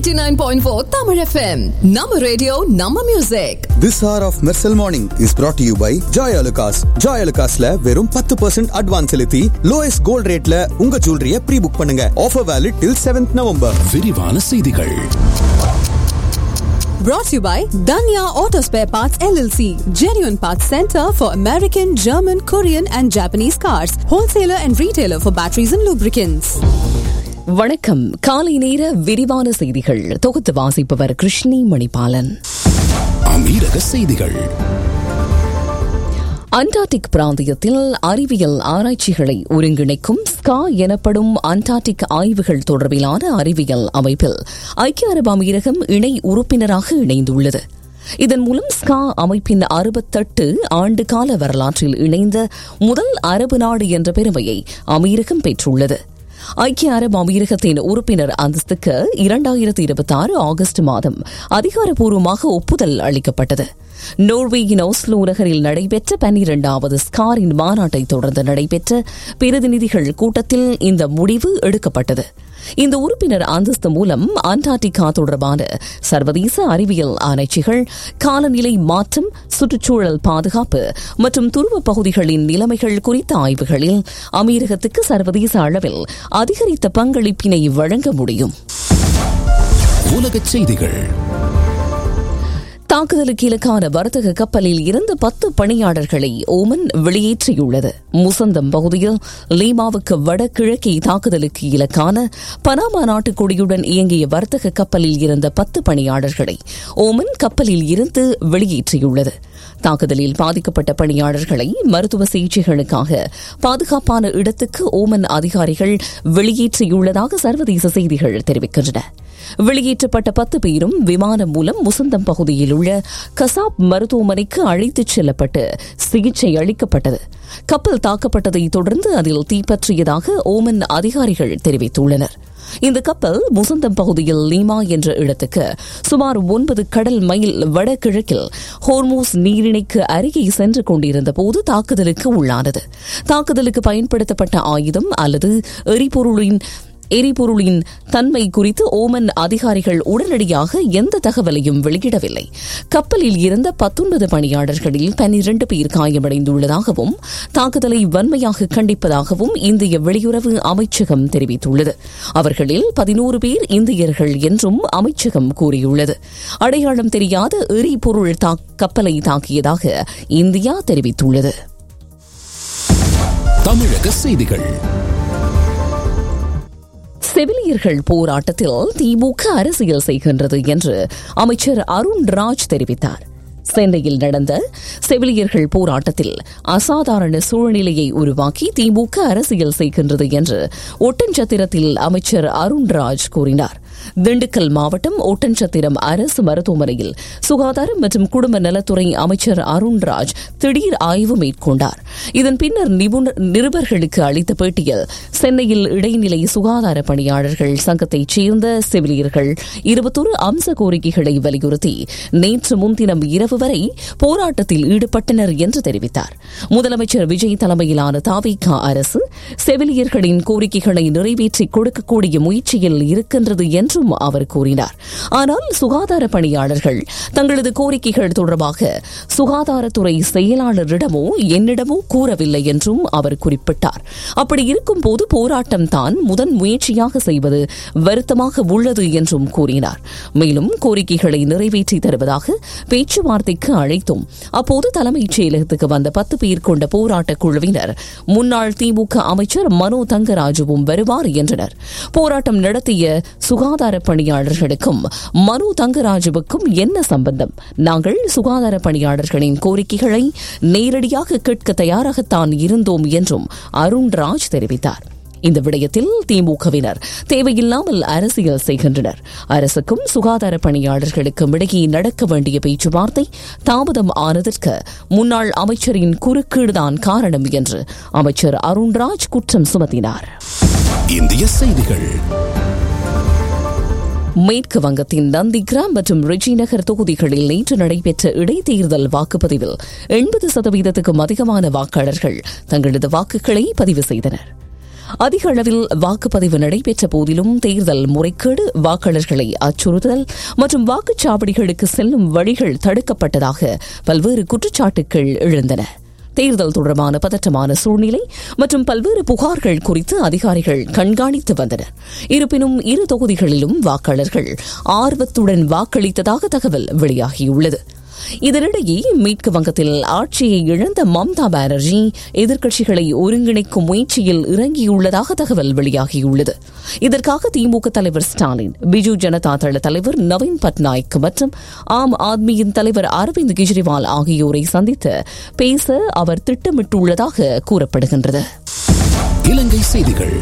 89.4 Tamil FM. Nama radio, Nama music. This hour of Mersal Morning is brought to you by Joy Alucas. Joy Alucasல வெறும் பத்து percent advance செலுத்தி lowest gold ரேட்ல உங்க ஜுவல்லரிய pre book பண்ணுங்க offer valid till seventh November விரிவான செய்திகள் Brought to you by Danya Auto Spare Parts LLC. Genuine Parts Center for American, German, Korean and Japanese cars. Wholesaler and retailer for batteries and lubricants. வணக்கம் காலை நேர விரிவான செய்திகள் தொகுத்து வாசிப்பவர் கிருஷ்ணி மணிபாலன் அமீரக செய்திகள் அண்டார்டிக் பிராந்தியத்தில் அறிவியல் ஆராய்ச்சிகளை ஒருங்கிணைக்கும் ஸ்கா எனப்படும் அண்டார்டிக் ஆய்வுகள் தொடர்பிலான அறிவியல் அமைப்பில் ஐக்கிய அரபு அமீரகம் இணை உறுப்பினராக இணைந்துள்ளது இதன் மூலம் ஸ்கா அமைப்பின் அறுபத்தெட்டு ஆண்டு கால வரலாற்றில் இணைந்த முதல் அரபு நாடு என்ற பெருமையை அமீரகம் பெற்றுள்ளது ஐக்கிய அரபு அமீரகத்தின் உறுப்பினர் அந்தஸ்துக்கு இரண்டாயிரத்தி இருபத்தி ஆறு ஆகஸ்ட் மாதம் அதிகாரப்பூர்வமாக ஒப்புதல் அளிக்கப்பட்டது நோர்வேயின் ஓஸ்லோ நகரில் நடைபெற்ற பன்னிரண்டாவது ஸ்காரின் மாநாட்டை தொடர்ந்து நடைபெற்ற பிரதிநிதிகள் கூட்டத்தில் இந்த முடிவு எடுக்கப்பட்டது இந்த உறுப்பினர் அந்தஸ்து மூலம் அண்டார்டிகா தொடர்பான சர்வதேச அறிவியல் ஆராய்ச்சிகள் காலநிலை மாற்றம் சுற்றுச்சூழல் பாதுகாப்பு மற்றும் துருவ பகுதிகளின் நிலைமைகள் குறித்த ஆய்வுகளில் அமீரகத்துக்கு சர்வதேச அளவில் அதிகரித்த பங்களிப்பினை வழங்க முடியும் உலகச் செய்திகள் தாக்குதலுக்கு இலக்கான வர்த்தக கப்பலில் இருந்து பத்து பணியாளர்களை ஓமன் வெளியேற்றியுள்ளது முசந்தம் பகுதியில் லீமாவுக்கு வடகிழக்கே தாக்குதலுக்கு இலக்கான பனாமா நாட்டு கொடியுடன் இயங்கிய வர்த்தக கப்பலில் இருந்த பத்து பணியாளர்களை ஓமன் கப்பலில் இருந்து வெளியேற்றியுள்ளது தாக்குதலில் பாதிக்கப்பட்ட பணியாளர்களை மருத்துவ சிகிச்சைகளுக்காக பாதுகாப்பான இடத்துக்கு ஓமன் அதிகாரிகள் வெளியேற்றியுள்ளதாக சர்வதேச செய்திகள் தெரிவிக்கின்றன வெளியேற்றப்பட்ட பத்து பேரும் விமானம் மூலம் முசந்தம் பகுதியில் உள்ள கசாப் மருத்துவமனைக்கு அழைத்துச் செல்லப்பட்டு சிகிச்சை அளிக்கப்பட்டது கப்பல் தாக்கப்பட்டதை தொடர்ந்து அதில் தீப்பற்றியதாக ஓமன் அதிகாரிகள் தெரிவித்துள்ளனர் இந்த கப்பல் முசந்தம் பகுதியில் லீமா என்ற இடத்துக்கு சுமார் ஒன்பது கடல் மைல் வடகிழக்கில் ஹோர்மூஸ் நீரிணைக்கு அருகே சென்று கொண்டிருந்த போது தாக்குதலுக்கு உள்ளானது தாக்குதலுக்கு பயன்படுத்தப்பட்ட ஆயுதம் அல்லது எரிபொருளின் எரிபொருளின் தன்மை குறித்து ஓமன் அதிகாரிகள் உடனடியாக எந்த தகவலையும் வெளியிடவில்லை கப்பலில் இருந்த பத்தொன்பது பணியாளர்களில் பன்னிரண்டு பேர் காயமடைந்துள்ளதாகவும் தாக்குதலை வன்மையாக கண்டிப்பதாகவும் இந்திய வெளியுறவு அமைச்சகம் தெரிவித்துள்ளது அவர்களில் பதினோரு பேர் இந்தியர்கள் என்றும் அமைச்சகம் கூறியுள்ளது அடையாளம் தெரியாத எரிபொருள் கப்பலை தாக்கியதாக இந்தியா தெரிவித்துள்ளது தமிழக செய்திகள் செவிலியர்கள் போராட்டத்தில் திமுக அரசியல் செய்கின்றது என்று அமைச்சர் அருண் ராஜ் தெரிவித்தார் சென்னையில் நடந்த செவிலியர்கள் போராட்டத்தில் அசாதாரண சூழ்நிலையை உருவாக்கி திமுக அரசியல் செய்கின்றது என்று ஒட்டன்சத்திரத்தில் அமைச்சர் அருண்ராஜ் கூறினார் திண்டுக்கல் மாவட்டம் ஒட்டன்சத்திரம் அரசு மருத்துவமனையில் சுகாதாரம் மற்றும் குடும்ப நலத்துறை அமைச்சர் அருண்ராஜ் திடீர் ஆய்வு மேற்கொண்டார் இதன் பின்னர் நிபுணர் நிருபர்களுக்கு அளித்த பேட்டியில் சென்னையில் இடைநிலை சுகாதார பணியாளர்கள் சங்கத்தைச் சேர்ந்த செவிலியர்கள் இருபத்தொரு அம்ச கோரிக்கைகளை வலியுறுத்தி நேற்று முன்தினம் இரவு வரை போராட்டத்தில் ஈடுபட்டனர் என்று தெரிவித்தார் முதலமைச்சர் விஜய் தலைமையிலான தாவிகா அரசு செவிலியர்களின் கோரிக்கைகளை நிறைவேற்றி கொடுக்கக்கூடிய முயற்சியில் இருக்கின்றது என்றும் அவர் கூறினார் ஆனால் சுகாதார பணியாளர்கள் தங்களது கோரிக்கைகள் தொடர்பாக சுகாதாரத்துறை செயலாளரிடமோ என்னிடமோ கூறவில்லை என்றும் அவர் குறிப்பிட்டார் அப்படி இருக்கும்போது போராட்டம் தான் முதன் முயற்சியாக செய்வது வருத்தமாக உள்ளது என்றும் கூறினார் மேலும் கோரிக்கைகளை நிறைவேற்றி தருவதாக பேச்சுவார்த்தைக்கு அழைத்தும் அப்போது தலைமைச் செயலகத்துக்கு வந்த பத்து பேர் கொண்ட போராட்டக் குழுவினர் முன்னாள் திமுக அமைச்சர் மனோ தங்கராஜுவும் வருவார் என்றனர் போராட்டம் நடத்திய சுகாதார பணியாளர்களுக்கும் மனு தங்கராஜுவுக்கும் என்ன சம்பந்தம் நாங்கள் சுகாதார பணியாளர்களின் கோரிக்கைகளை நேரடியாக கேட்க தயாராகத்தான் இருந்தோம் என்றும் அருண்ராஜ் தெரிவித்தார் இந்த விடயத்தில் திமுகவினர் தேவையில்லாமல் அரசியல் செய்கின்றனர் அரசுக்கும் சுகாதார பணியாளர்களுக்கும் இடையே நடக்க வேண்டிய பேச்சுவார்த்தை தாமதம் ஆனதற்கு முன்னாள் அமைச்சரின் குறுக்கீடுதான் காரணம் என்று அமைச்சர் அருண்ராஜ் குற்றம் சுமத்தினார் இந்திய செய்திகள் மேற்கு வங்கத்தின் நந்திகிராம் மற்றும் ரிஜி நகர் தொகுதிகளில் நேற்று நடைபெற்ற இடைத்தேர்தல் வாக்குப்பதிவில் எண்பது சதவீதத்துக்கும் அதிகமான வாக்காளர்கள் தங்களது வாக்குகளை பதிவு செய்தனர் அதிக அளவில் வாக்குப்பதிவு நடைபெற்ற போதிலும் தேர்தல் முறைகேடு வாக்காளர்களை அச்சுறுத்தல் மற்றும் வாக்குச்சாவடிகளுக்கு செல்லும் வழிகள் தடுக்கப்பட்டதாக பல்வேறு குற்றச்சாட்டுகள் எழுந்தன தேர்தல் தொடர்பான பதற்றமான சூழ்நிலை மற்றும் பல்வேறு புகார்கள் குறித்து அதிகாரிகள் கண்காணித்து வந்தனர் இருப்பினும் இரு தொகுதிகளிலும் வாக்காளர்கள் ஆர்வத்துடன் வாக்களித்ததாக தகவல் வெளியாகியுள்ளது இதனிடையே மேற்கு வங்கத்தில் ஆட்சியை இழந்த மம்தா பானர்ஜி எதிர்க்கட்சிகளை ஒருங்கிணைக்கும் முயற்சியில் இறங்கியுள்ளதாக தகவல் வெளியாகியுள்ளது இதற்காக திமுக தலைவர் ஸ்டாலின் பிஜு ஜனதா தள தலைவர் நவீன் பட்நாயக் மற்றும் ஆம் ஆத்மியின் தலைவர் அரவிந்த் கெஜ்ரிவால் ஆகியோரை சந்தித்து பேச அவர் திட்டமிட்டுள்ளதாக கூறப்படுகின்றது இலங்கை செய்திகள்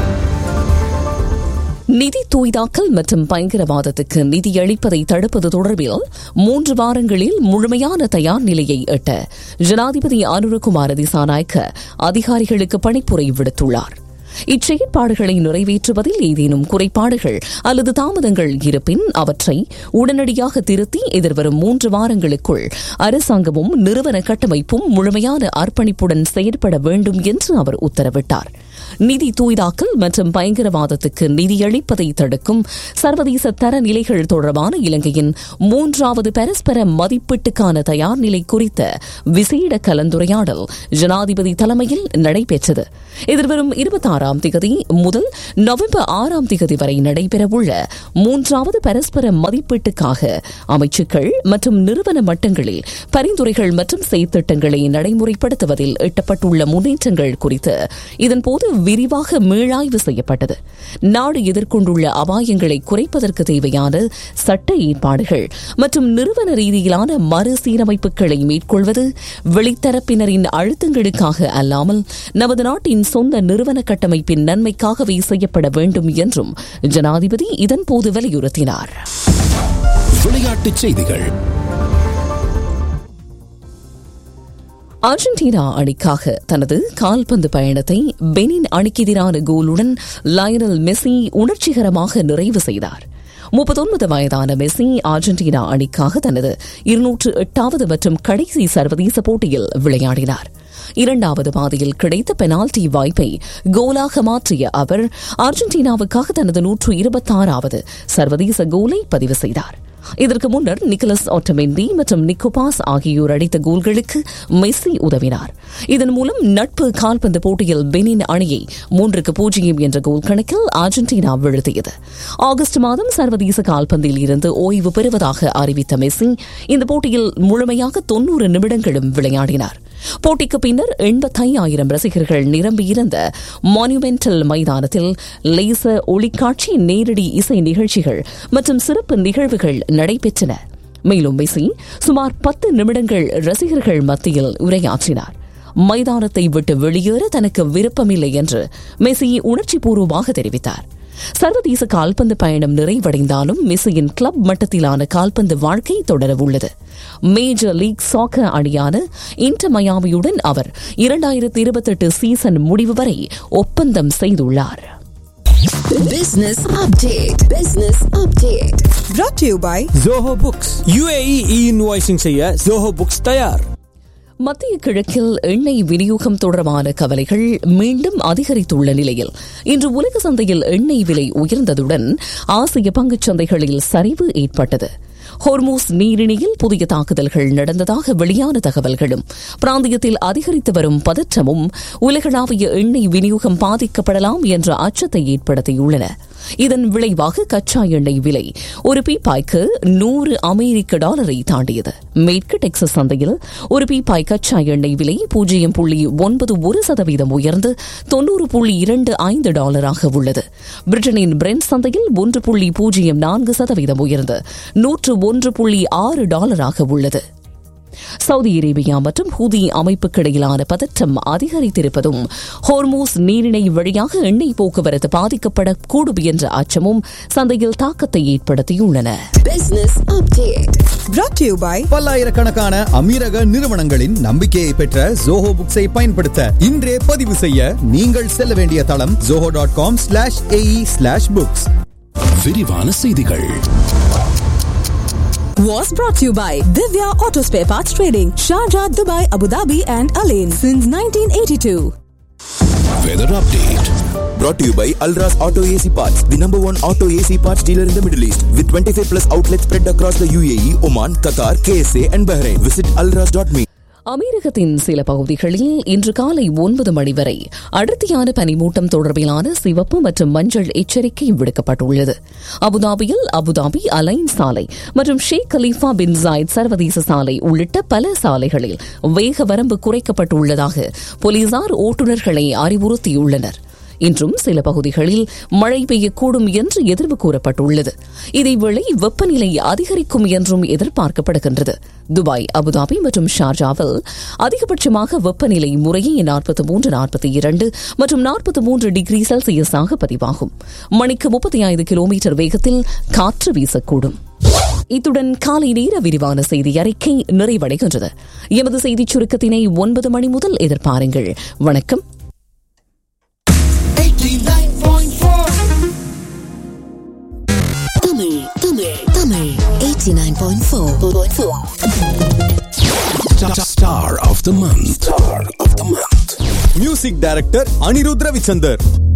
நிதி தூய்தாக்கல் மற்றும் பயங்கரவாதத்துக்கு நிதியளிப்பதை தடுப்பது தொடர்பில் மூன்று வாரங்களில் முழுமையான தயார் நிலையை எட்ட ஜனாதிபதி அனுரகுமார திசாநாயக்க அதிகாரிகளுக்கு பணிப்புரை விடுத்துள்ளார் இச்செயற்பாடுகளை நிறைவேற்றுவதில் ஏதேனும் குறைபாடுகள் அல்லது தாமதங்கள் இருப்பின் அவற்றை உடனடியாக திருத்தி எதிர்வரும் மூன்று வாரங்களுக்குள் அரசாங்கமும் நிறுவன கட்டமைப்பும் முழுமையான அர்ப்பணிப்புடன் செயற்பட வேண்டும் என்று அவர் உத்தரவிட்டார் நிதி தூய்தாக்கல் மற்றும் பயங்கரவாதத்துக்கு நிதியளிப்பதை தடுக்கும் சர்வதேச தரநிலைகள் தொடர்பான இலங்கையின் மூன்றாவது பரஸ்பர மதிப்பீட்டுக்கான தயார் நிலை குறித்த விசேட கலந்துரையாடல் ஜனாதிபதி தலைமையில் நடைபெற்றது எதிர்வரும் இருபத்தாறாம் திகதி முதல் நவம்பர் ஆறாம் திகதி வரை நடைபெறவுள்ள மூன்றாவது பரஸ்பர மதிப்பீட்டுக்காக அமைச்சுக்கள் மற்றும் நிறுவன மட்டங்களில் பரிந்துரைகள் மற்றும் செயற்திட்டங்களை நடைமுறைப்படுத்துவதில் எட்டப்பட்டுள்ள முன்னேற்றங்கள் குறித்து இதன்போது விரிவாக மீளாய்வு செய்யப்பட்டது நாடு எதிர்கொண்டுள்ள அபாயங்களை குறைப்பதற்கு தேவையான சட்ட ஏற்பாடுகள் மற்றும் நிறுவன ரீதியிலான மறுசீரமைப்புகளை மேற்கொள்வது வெளித்தரப்பினரின் அழுத்தங்களுக்காக அல்லாமல் நமது நாட்டின் சொந்த நிறுவன கட்டமைப்பின் நன்மைக்காகவே செய்யப்பட வேண்டும் என்றும் ஜனாதிபதி இதன்போது வலியுறுத்தினார் விளையாட்டுச் செய்திகள் அர்ஜென்டினா அணிக்காக தனது கால்பந்து பயணத்தை பெனின் அணிக்கு எதிரான கோலுடன் லயனல் மெஸ்ஸி உணர்ச்சிகரமாக நிறைவு செய்தார் முப்பத்தொன்பது வயதான மெஸ்ஸி அர்ஜென்டினா அணிக்காக தனது இருநூற்று எட்டாவது மற்றும் கடைசி சர்வதேச போட்டியில் விளையாடினார் இரண்டாவது பாதியில் கிடைத்த பெனால்டி வாய்ப்பை கோலாக மாற்றிய அவர் அர்ஜென்டினாவுக்காக தனது நூற்று இருபத்தாறாவது சர்வதேச கோலை பதிவு செய்தார் இதற்கு முன்னர் நிக்கலஸ் ஆட்டமெண்டி மற்றும் நிக்கோபாஸ் ஆகியோர் அடித்த கோல்களுக்கு மெஸ்ஸி உதவினார் இதன் மூலம் நட்பு கால்பந்து போட்டியில் பெனின் அணியை மூன்றுக்கு பூஜ்ஜியம் என்ற கோல் கணக்கில் அர்ஜென்டினா வீழ்த்தியது ஆகஸ்ட் மாதம் சர்வதேச கால்பந்தில் இருந்து ஓய்வு பெறுவதாக அறிவித்த மெஸ்ஸி இந்த போட்டியில் முழுமையாக தொன்னூறு நிமிடங்களும் விளையாடினார் போட்டிக்கு பின்னர் எண்பத்தையாயிரம் ரசிகர்கள் நிரம்பியிருந்த மானுமெண்டல் மைதானத்தில் லேசர் ஒளிக்காட்சி நேரடி இசை நிகழ்ச்சிகள் மற்றும் சிறப்பு நிகழ்வுகள் நடைபெற்றன மேலும் மெஸ்ஸி சுமார் பத்து நிமிடங்கள் ரசிகர்கள் மத்தியில் உரையாற்றினார் மைதானத்தை விட்டு வெளியேற தனக்கு விருப்பமில்லை என்று மெஸ்ஸி உணர்ச்சிபூர்வமாக தெரிவித்தார் சர்வதேச கால்பந்து பயணம் நிறைவடைந்தாலும் மெஸ்ஸியின் கிளப் மட்டத்திலான கால்பந்து வாழ்க்கை தொடரவுள்ளது மேஜர் லீக் சாக்கர் அணியான இன்டர் மயாமியுடன் அவர் இரண்டாயிரத்தி இருபத்தெட்டு சீசன் முடிவு வரை ஒப்பந்தம் செய்துள்ளார் Business update. Business update. brought to you by Zoho books UAE e invoicing செய்ய ஜோஹோ புக்ஸ் தயார் மத்திய கிழக்கில் எண்ணெய் விநியோகம் தொடர்பான கவலைகள் மீண்டும் அதிகரித்துள்ள நிலையில் இன்று உலக சந்தையில் எண்ணெய் விலை உயர்ந்ததுடன் ஆசிய பங்குச் சந்தைகளில் சரிவு ஏற்பட்டது ஹோர்மூஸ் நீரிணையில் புதிய தாக்குதல்கள் நடந்ததாக வெளியான தகவல்களும் பிராந்தியத்தில் அதிகரித்து வரும் பதற்றமும் உலகளாவிய எண்ணெய் விநியோகம் பாதிக்கப்படலாம் என்ற அச்சத்தை ஏற்படுத்தியுள்ளன இதன் விளைவாக கச்சா எண்ணெய் விலை ஒரு பீப்பாய்க்கு நூறு அமெரிக்க டாலரை தாண்டியது மேற்கு டெக்சஸ் சந்தையில் ஒரு பீப்பாய் கச்சா எண்ணெய் விலை பூஜ்ஜியம் புள்ளி ஒன்பது ஒரு சதவீதம் உயர்ந்து தொன்னூறு புள்ளி இரண்டு ஐந்து டாலராக உள்ளது பிரிட்டனின் பிரெண்ட் சந்தையில் ஒன்று புள்ளி பூஜ்ஜியம் நான்கு சதவீதம் உயர்ந்து நூற்று ஒன்று புள்ளி ஆறு டாலராக உள்ளது சவுதி அரேபியா மற்றும் ஹூதி அமைப்புக்கிடையிலான பதற்றம் அதிகரித்திருப்பதும் ஹோர்மூஸ் நீரிணை வழியாக எண்ணெய் போக்குவரத்து பாதிக்கப்படக்கூடும் என்ற அச்சமும் சந்தையில் தாக்கத்தை ஏற்படுத்தியுள்ளன Business update. brought to you by பல்லாயிரக்கணக்கான அமீரக நிறுவனங்களின் நம்பிக்கையை பெற்ற ஜோஹோ புக்ஸை பயன்படுத்த இன்றே பதிவு செய்ய நீங்கள் செல்ல வேண்டிய தளம் Zoho dot com slash AE slash books விரிவான செய்திகள் Was brought to you by Divya Auto Spare Parts Trading, Sharjah, Dubai, Abu Dhabi, and Alain since 1982. Weather update brought to you by Alras Auto AC Parts, the number one auto AC parts dealer in the Middle East, with 25 plus outlets spread across the UAE, Oman, Qatar, KSA, and Bahrain. Visit alras.me. அமீரகத்தின் சில பகுதிகளில் இன்று காலை ஒன்பது மணி வரை அடர்த்தியான பனிமூட்டம் தொடர்பிலான சிவப்பு மற்றும் மஞ்சள் எச்சரிக்கை விடுக்கப்பட்டுள்ளது அபுதாபியில் அபுதாபி அலைன் சாலை மற்றும் ஷேக் கலீஃபா பின் ஜாயித் சர்வதேச சாலை உள்ளிட்ட பல சாலைகளில் வேக வரம்பு குறைக்கப்பட்டுள்ளதாக போலீசார் ஓட்டுநர்களை அறிவுறுத்தியுள்ளனர் இன்றும் சில பகுதிகளில் மழை பெய்யக்கூடும் என்று எதிர்வு கூறப்பட்டுள்ளது இதேவேளை வெப்பநிலை அதிகரிக்கும் என்றும் எதிர்பார்க்கப்படுகின்றது துபாய் அபுதாபி மற்றும் ஷார்ஜாவில் அதிகபட்சமாக வெப்பநிலை முறையே நாற்பத்தி மூன்று நாற்பத்தி இரண்டு மற்றும் நாற்பத்தி மூன்று டிகிரி செல்சியஸாக பதிவாகும் மணிக்கு முப்பத்தி ஐந்து கிலோமீட்டர் வேகத்தில் காற்று வீசக்கூடும் இத்துடன் காலை நேர விரிவான செய்தி அறிக்கை நிறைவடைகின்றது எமது செய்திச் சுருக்கத்தினை ஒன்பது மணி முதல் எதிர்பாருங்கள் வணக்கம் Tamil, Tamil, Tamil. 89.4. Star of the month. Star of the month. Music director Anirudh Ravichander